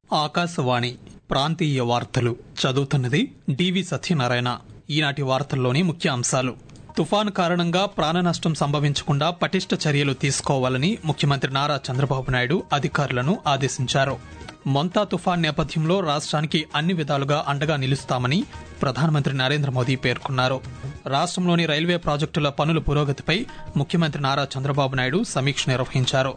ఆకాశవాణి ప్రాంతీయ వార్తలు చదువుతున్నది డివి సత్యనారాయణ ఈనాటి వార్తల్లోని ముఖ్య అంశాలు తుఫాను కారణంగా ప్రాణ నష్టం సంభవించకుండా పటిష్ట చర్యలు తీసుకోవాలని ముఖ్యమంత్రి నారా చంద్రబాబు నాయుడు అధికారులను ఆదేశించారు మొంతా తుఫాన్ నేపథ్యంలో రాష్ట్రానికి అన్ని విధాలుగా అండగా నిలుస్తామని ప్రధానమంత్రి నరేంద్ర మోదీ పేర్కొన్నారు రాష్ట్రంలోని రైల్వే ప్రాజెక్టుల పనుల పురోగతిపై ముఖ్యమంత్రి నారా చంద్రబాబు నాయుడు సమీక్ష నిర్వహించారు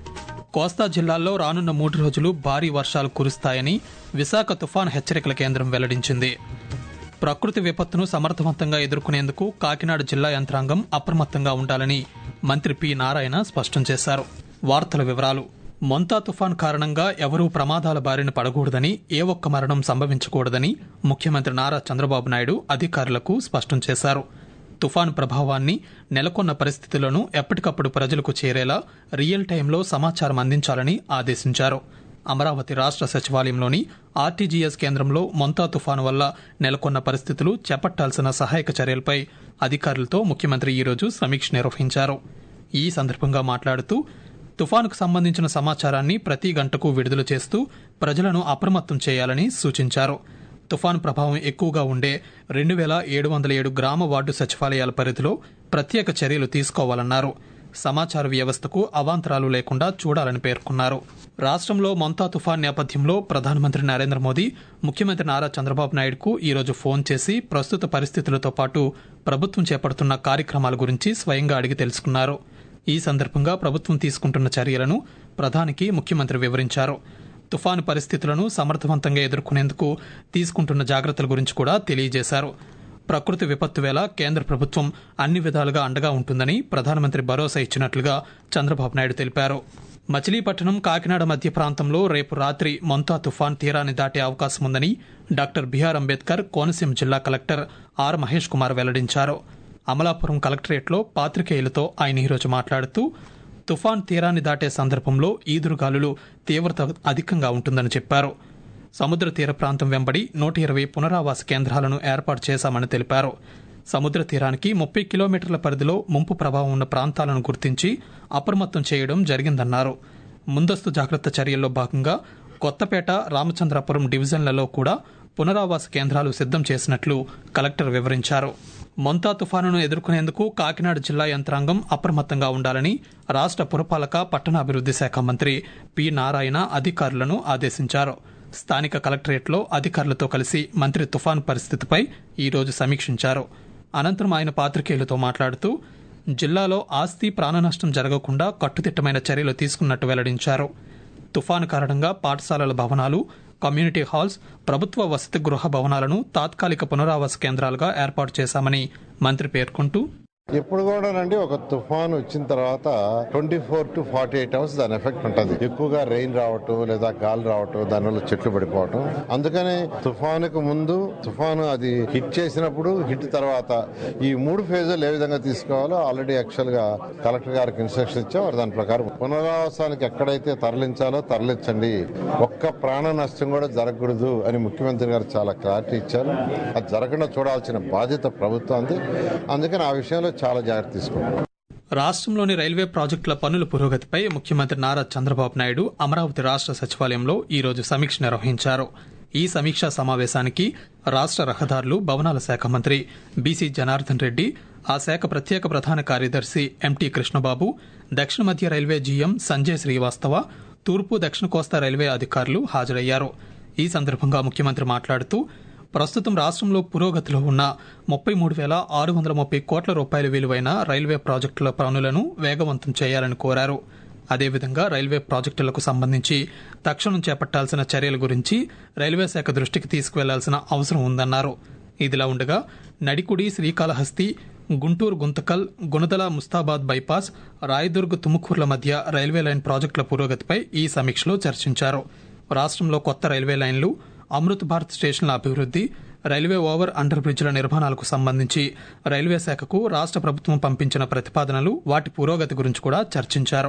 కోస్తా జిల్లాల్లో రానున్న మూడు రోజులు భారీ వర్షాలు కురుస్తాయని విశాఖ తుఫాన్ హెచ్చరికల కేంద్రం వెల్లడించింది ప్రకృతి విపత్తును సమర్థవంతంగా ఎదుర్కొనేందుకు కాకినాడ జిల్లా యంత్రాంగం అప్రమత్తంగా ఉండాలని మంత్రి పి నారాయణ స్పష్టం చేశారు వార్తల వివరాలు మొంతా తుఫాన్ కారణంగా ఎవరూ ప్రమాదాల బారిన పడకూడదని ఏ ఒక్క మరణం సంభవించకూడదని ముఖ్యమంత్రి నారా చంద్రబాబు నాయుడు అధికారులకు స్పష్టం చేశారు తుఫాను ప్రభావాన్ని నెలకొన్న పరిస్థితులను ఎప్పటికప్పుడు ప్రజలకు చేరేలా రియల్ టైంలో సమాచారం అందించాలని ఆదేశించారు అమరావతి రాష్ట్ర సచివాలయంలోని ఆర్టీజీఎస్ కేంద్రంలో మొంతా తుఫాను వల్ల నెలకొన్న పరిస్థితులు చేపట్టాల్సిన సహాయక చర్యలపై అధికారులతో ముఖ్యమంత్రి ఈరోజు సమీక్ష నిర్వహించారు ఈ సందర్భంగా మాట్లాడుతూ తుఫానుకు సంబంధించిన సమాచారాన్ని ప్రతి గంటకు విడుదల చేస్తూ ప్రజలను అప్రమత్తం చేయాలని సూచించారు తుఫాను ప్రభావం ఎక్కువగా ఉండే రెండు వేల ఏడు వందల ఏడు గ్రామ వార్డు సచివాలయాల పరిధిలో ప్రత్యేక చర్యలు తీసుకోవాలన్నారు సమాచార వ్యవస్థకు అవాంతరాలు లేకుండా చూడాలని పేర్కొన్నారు రాష్ట్రంలో మొంతా తుఫాన్ నేపథ్యంలో ప్రధానమంత్రి నరేంద్ర మోదీ ముఖ్యమంత్రి నారా చంద్రబాబు నాయుడుకు ఈరోజు ఫోన్ చేసి ప్రస్తుత పరిస్థితులతో పాటు ప్రభుత్వం చేపడుతున్న కార్యక్రమాల గురించి స్వయంగా అడిగి తెలుసుకున్నారు ఈ సందర్భంగా ప్రభుత్వం తీసుకుంటున్న చర్యలను ప్రధానికి ముఖ్యమంత్రి వివరించారు తుఫాను పరిస్థితులను సమర్థవంతంగా ఎదుర్కొనేందుకు తీసుకుంటున్న జాగ్రత్తల గురించి కూడా తెలియజేశారు ప్రకృతి విపత్తు వేళ కేంద్ర ప్రభుత్వం అన్ని విధాలుగా అండగా ఉంటుందని ప్రధానమంత్రి భరోసా ఇచ్చినట్లుగా చంద్రబాబు నాయుడు తెలిపారు మచిలీపట్నం కాకినాడ మధ్య ప్రాంతంలో రేపు రాత్రి మొంతా తుఫాన్ తీరాన్ని దాటే అవకాశం ఉందని డాక్టర్ బిఆర్ అంబేద్కర్ కోనసీమ జిల్లా కలెక్టర్ ఆర్ మహేష్ కుమార్ వెల్లడించారు అమలాపురం కలెక్టరేట్లో పాత్రికేయులతో ఆయన ఈరోజు మాట్లాడుతూ తుఫాన్ తీరాన్ని దాటే సందర్భంలో ఈదురుగాలులు తీవ్రత అధికంగా ఉంటుందని చెప్పారు సముద్ర తీర ప్రాంతం వెంబడి నూట ఇరవై పునరావాస కేంద్రాలను ఏర్పాటు చేశామని తెలిపారు సముద్ర తీరానికి ముప్పై కిలోమీటర్ల పరిధిలో ముంపు ప్రభావం ఉన్న ప్రాంతాలను గుర్తించి అప్రమత్తం చేయడం జరిగిందన్నారు ముందస్తు జాగ్రత్త చర్యల్లో భాగంగా కొత్తపేట రామచంద్రాపురం డివిజన్లలో కూడా పునరావాస కేంద్రాలు సిద్ధం చేసినట్లు కలెక్టర్ వివరించారు మొంతా తుఫానును ఎదుర్కొనేందుకు కాకినాడ జిల్లా యంత్రాంగం అప్రమత్తంగా ఉండాలని రాష్ట్ర పురపాలక పట్టణాభివృద్ది శాఖ మంత్రి పి నారాయణ అధికారులను ఆదేశించారు స్థానిక కలెక్టరేట్లో అధికారులతో కలిసి మంత్రి తుఫాను పరిస్థితిపై ఈరోజు సమీక్షించారు అనంతరం ఆయన పాత్రికేయులతో మాట్లాడుతూ జిల్లాలో ఆస్తి ప్రాణనష్టం జరగకుండా కట్టుదిట్టమైన చర్యలు తీసుకున్నట్టు వెల్లడించారు తుఫాను కారణంగా పాఠశాలల భవనాలు కమ్యూనిటీ హాల్స్ ప్రభుత్వ వసతి గృహ భవనాలను తాత్కాలిక పునరావాస కేంద్రాలుగా ఏర్పాటు చేశామని మంత్రి పేర్కొంటూ ఎప్పుడు కూడానండి ఒక తుఫాన్ వచ్చిన తర్వాత twenty four to forty eight hours దాని ఎఫెక్ట్ ఉంటుంది ఎక్కువగా రెయిన్ రావటం లేదా గాలి రావటం దానివల్ల చెట్లు పడిపోవటం అందుకని తుఫానుకు ముందు తుఫాను అది హిట్ చేసినప్పుడు హిట్ తర్వాత ఈ మూడు ఫేజులు ఏ విధంగా తీసుకోవాలో ఆల్రెడీ యాక్చువల్ గా కలెక్టర్ గారికి ఇన్స్ట్రక్షన్ ఇచ్చాం వారు దాని ప్రకారం పునరావాసానికి ఎక్కడైతే తరలించాలో తరలించండి ఒక్క ప్రాణ నష్టం కూడా జరగకూడదు అని ముఖ్యమంత్రి గారు చాలా క్లారిటీ ఇచ్చారు అది జరగకుండా చూడాల్సిన బాధ్యత ప్రభుత్వానికి అందుకని ఆ విషయంలో చాలా జాగ్రత్త తీసుకుంటాం రాష్ట్రంలోని రైల్వే ప్రాజెక్టుల పనుల పురోగతిపై ముఖ్యమంత్రి నారా చంద్రబాబు నాయుడు అమరావతి రాష్ట్ర సచివాలయంలో ఈరోజు సమీక్ష నిర్వహించారు ఈ సమీక్షా సమావేశానికి రాష్ట్ర రహదారులు భవనాల శాఖ మంత్రి బీసీ జనార్దన్ రెడ్డి ఆ శాఖ ప్రత్యేక ప్రధాన కార్యదర్శి ఎంటీ కృష్ణబాబు దక్షిణ మధ్య రైల్వే జీఎం సంజయ్ శ్రీవాస్తవ తూర్పు దక్షిణ కోస్తా రైల్వే అధికారులు హాజరయ్యారు ఈ సందర్భంగా ముఖ్యమంత్రి మాట్లాడుతూ ప్రస్తుతం రాష్ట్రంలో పురోగతిలో ఉన్న ముప్పై మూడు వేల ఆరు వందల ముప్పై కోట్ల రూపాయల విలువైన రైల్వే ప్రాజెక్టుల పనులను వేగవంతం చేయాలని కోరారు అదేవిధంగా రైల్వే ప్రాజెక్టులకు సంబంధించి తక్షణం చేపట్టాల్సిన చర్యల గురించి రైల్వే శాఖ దృష్టికి తీసుకువెళ్లాల్సిన అవసరం ఉందన్నారు ఇదిలా ఉండగా నడికుడి శ్రీకాళహస్తి గుంటూరు గుంతకల్ గుణదల ముస్తాబాద్ బైపాస్ రాయదుర్గ్ తుముకూర్ల మధ్య రైల్వే లైన్ ప్రాజెక్టుల పురోగతిపై ఈ సమీక్షలో చర్చించారు రాష్ట్రంలో కొత్త రైల్వే లైన్లు అమృత్ భారత్ స్టేషన్ల అభివృద్ది రైల్వే ఓవర్ అండర్ బ్రిడ్జ్ల నిర్మాణాలకు సంబంధించి రైల్వే శాఖకు రాష్ట్ర ప్రభుత్వం పంపించిన ప్రతిపాదనలు వాటి పురోగతి గురించి కూడా చర్చించారు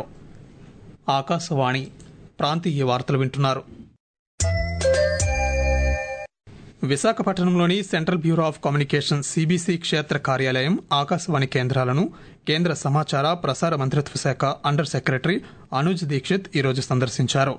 ఆకాశవాణి ప్రాంతీయ వార్తలు వింటున్నారు విశాఖపట్నంలోని central bureau of communication CBC క్షేత్ర కార్యాలయం ఆకాశవాణి కేంద్రాలను కేంద్ర సమాచార ప్రసార మంత్రిత్వ శాఖ అండర్ సెక్రటరీ అనుజ్ దీక్షిత్ ఈరోజు సందర్శించారు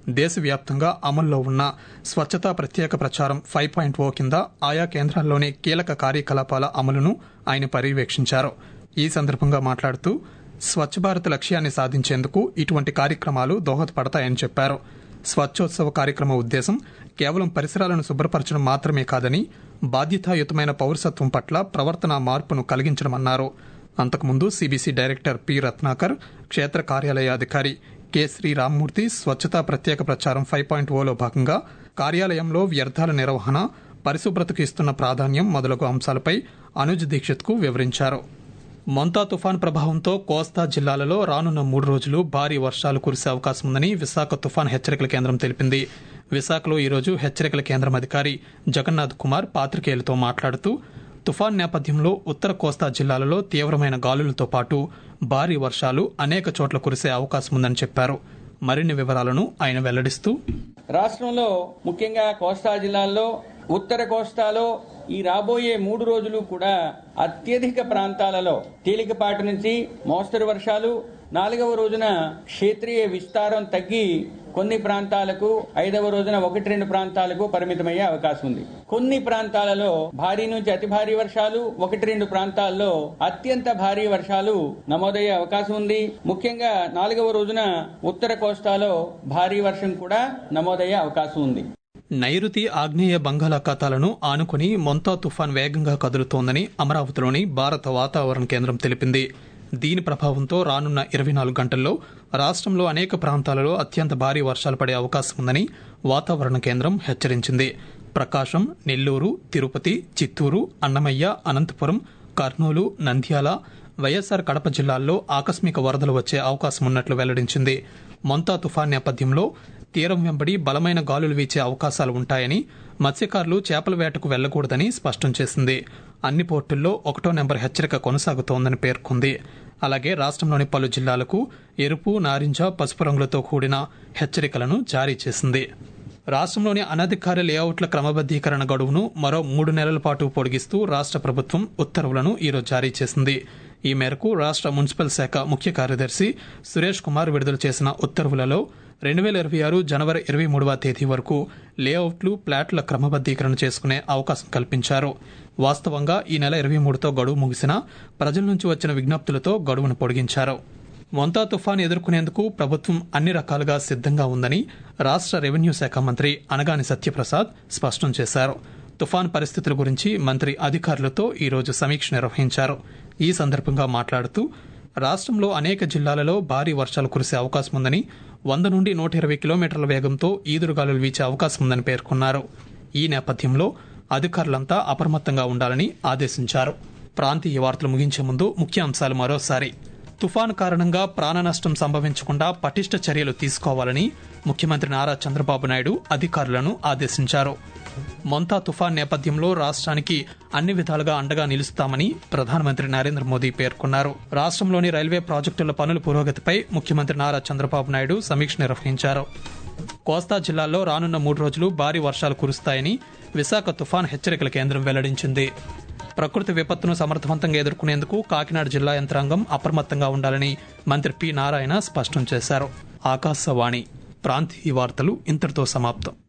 దేశవ్యాప్తంగా అమల్లో ఉన్న స్వచ్ఛతా ప్రత్యేక ప్రచారం ఫైవ్ పాయింట్ ఓ కింద ఆయా కేంద్రాల్లోని కీలక కార్యకలాపాల అమలును ఆయన పర్యవేక్షించారు ఈ సందర్భంగా మాట్లాడుతూ స్వచ్ఛ భారత్ లక్ష్యాన్ని సాధించేందుకు ఇటువంటి కార్యక్రమాలు దోహదపడతాయని చెప్పారు స్వచ్ఛోత్సవ కార్యక్రమ ఉద్దేశం కేవలం పరిసరాలను శుభ్రపరచడం మాత్రమే కాదని బాధ్యతాయుతమైన పౌరసత్వం పట్ల ప్రవర్తన మార్పును కలిగించడమన్నారు అంతకుముందు సిబిసి డైరెక్టర్ పి రత్నాకర్ క్షేత్ర కార్యాలయాధికారి కె శ్రీరామ్మూర్తి స్వచ్ఛతా ప్రత్యేక ప్రచారం ఫైవ్ పాయింట్ ఓలో భాగంగా కార్యాలయంలో వ్యర్థాల నిర్వహణ పరిశుభ్రతకు ఇస్తున్న ప్రాధాన్యం మొదలగు అంశాలపై అనుజ్ దీక్షిత్కు వివరించారు మొంతా తుఫాన్ ప్రభావంతో కోస్తా జిల్లాలలో రానున్న మూడు రోజులు భారీ వర్షాలు కురిసే అవకాశం ఉందని విశాఖ తుఫాన్ హెచ్చరికల కేంద్రం తెలిపింది విశాఖలో ఈరోజు హెచ్చరికల కేంద్రం అధికారి జగన్నాథ్ కుమార్ పాత్రికేయులతో మాట్లాడుతూ తుఫాన్ నేపథ్యంలో ఉత్తర కోస్తా జిల్లాలలో తీవ్రమైన గాలులతో పాటు భారీ వర్షాలు అనేక చోట్ల కురిసే అవకాశం ఉందని చెప్పారు మరిన్ని వివరాలను ఆయన వెల్లడిస్తూ రాష్ట్రంలో ముఖ్యంగా కోస్తా జిల్లాల్లో ఉత్తర కోస్తాలో ఈ రాబోయే మూడు రోజులు కూడా అత్యధిక ప్రాంతాలలో తేలికపాటి నుంచి మోస్తరు వర్షాలు నాలుగవ రోజున క్షేత్రీయ విస్తారం తగ్గి కొన్ని ప్రాంతాలకు ఐదవ రోజున ఒకటి రెండు ప్రాంతాలకు పరిమితమయ్యే అవకాశం ఉంది కొన్ని ప్రాంతాలలో భారీ నుంచి అతి భారీ వర్షాలు ఒకటి రెండు ప్రాంతాల్లో అత్యంత భారీ వర్షాలు నమోదయ్యే అవకాశం ఉంది ముఖ్యంగా నాలుగవ రోజున ఉత్తర కోస్తాలో భారీ వర్షం కూడా నమోదయ్యే అవకాశం ఉంది నైరుతి ఆగ్నేయ బంగాళాఖాతాలను ఆనుకుని మొంతా తుఫాన్ వేగంగా కదులుతోందని అమరావతిలోని భారత వాతావరణ కేంద్రం తెలిపింది దీని ప్రభావంతో రానున్న ఇరవై నాలుగు గంటల్లో రాష్ట్రంలో అనేక ప్రాంతాలలో అత్యంత భారీ వర్షాలు పడే అవకాశం ఉందని వాతావరణ కేంద్రం హెచ్చరించింది ప్రకాశం నెల్లూరు తిరుపతి చిత్తూరు అన్నమయ్య అనంతపురం కర్నూలు నంద్యాల వైఎస్సార్ కడప జిల్లాల్లో ఆకస్మిక వరదలు వచ్చే అవకాశం ఉన్నట్లు వెల్లడించింది మొంతా తుఫాన్ నేపథ్యంలో తీరం వెంబడి బలమైన గాలులు వీచే అవకాశాలు ఉంటాయని మత్స్యకారులు చేపల వేటకు వెళ్లకూడదని స్పష్టం చేసింది అన్ని పోర్టుల్లో ఒకటో నెంబర్ హెచ్చరిక కొనసాగుతోందని పేర్కొంది అలాగే రాష్ట్రంలోని పలు జిల్లాలకు ఎరుపు నారింజ పసుపు రంగులతో కూడిన హెచ్చరికలను జారీ చేసింది రాష్ట్రంలోని అనధికార లేఅవుట్ల క్రమబద్దీకరణ గడువును మరో మూడు నెలల పాటు పొడిగిస్తూ రాష్ట్ర ప్రభుత్వం ఉత్తర్వులను ఈరోజు జారీ చేసింది ఈ మేరకు రాష్ట్ర మున్సిపల్ శాఖ ముఖ్య కార్యదర్శి సురేష్ కుమార్ విడుదల చేసిన ఉత్తర్వులలో రెండు వేల ఇరవై ఆరు జనవరి ఇరవై మూడవ తేదీ వరకు లేఅవుట్లు ప్లాట్ల క్రమబద్దీకరణ చేసుకునే అవకాశం కల్పించారు వాస్తవంగా ఈ నెల ఇరవై మూడుతో గడువు ముగిసినా ప్రజల నుంచి వచ్చిన విజ్ఞప్తులతో గడువును పొడిగించారు మొంతా తుఫాన్ ఎదుర్కొనేందుకు ప్రభుత్వం అన్ని రకాలుగా సిద్ధంగా ఉందని రాష్ట్ర రెవెన్యూ శాఖ మంత్రి అనగాని సత్యప్రసాద్ స్పష్టం చేశారు తుఫాన్ పరిస్థితుల గురించి మంత్రి అధికారులతో ఈరోజు సమీక్ష నిర్వహించారు ఈ సందర్భంగా మాట్లాడుతూ రాష్ట్రంలో అనేక జిల్లాలలో భారీ వర్షాలు కురిసే అవకాశం ఉందని వంద నుండి నూట ఇరవై కిలోమీటర్ల వేగంతో ఈదురుగాలులు వీచే అవకాశం ఉందని పేర్కొన్నారు ఈ నేపథ్యంలో అధికారులంతా అప్రమత్తంగా ఉండాలని ఆదేశించారు ప్రాంతీయ వార్తలు ముగించే ముందు ముఖ్యాంశాలు మరోసారి తుఫాను కారణంగా ప్రాణ నష్టం సంభవించకుండా పటిష్ట చర్యలు తీసుకోవాలని ముఖ్యమంత్రి నారా చంద్రబాబు నాయుడు అధికారులను ఆదేశించారు మొంతా తుఫాన్ నేపథ్యంలో రాష్ట్రానికి అన్ని విధాలుగా అండగా నిలుస్తామని ప్రధానమంత్రి నరేంద్ర మోదీ పేర్కొన్నారు రాష్ట్రంలోని రైల్వే ప్రాజెక్టుల పనుల పురోగతిపై ముఖ్యమంత్రి నారా చంద్రబాబు నాయుడు సమీక్ష నిర్వహించారు కోస్తా జిల్లాల్లో రానున్న మూడు రోజులు భారీ వర్షాలు కురుస్తాయని విశాఖ తుఫాన్ హెచ్చరికల కేంద్రం వెల్లడించింది ప్రకృతి విపత్తును సమర్థవంతంగా ఎదుర్కొనేందుకు కాకినాడ జిల్లా యంత్రాంగం అప్రమత్తంగా ఉండాలని మంత్రి పి నారాయణ స్పష్టం చేశారు ఆకాశవాణి ప్రాంతీయ వార్తలు ఇంతటితో సమాప్తం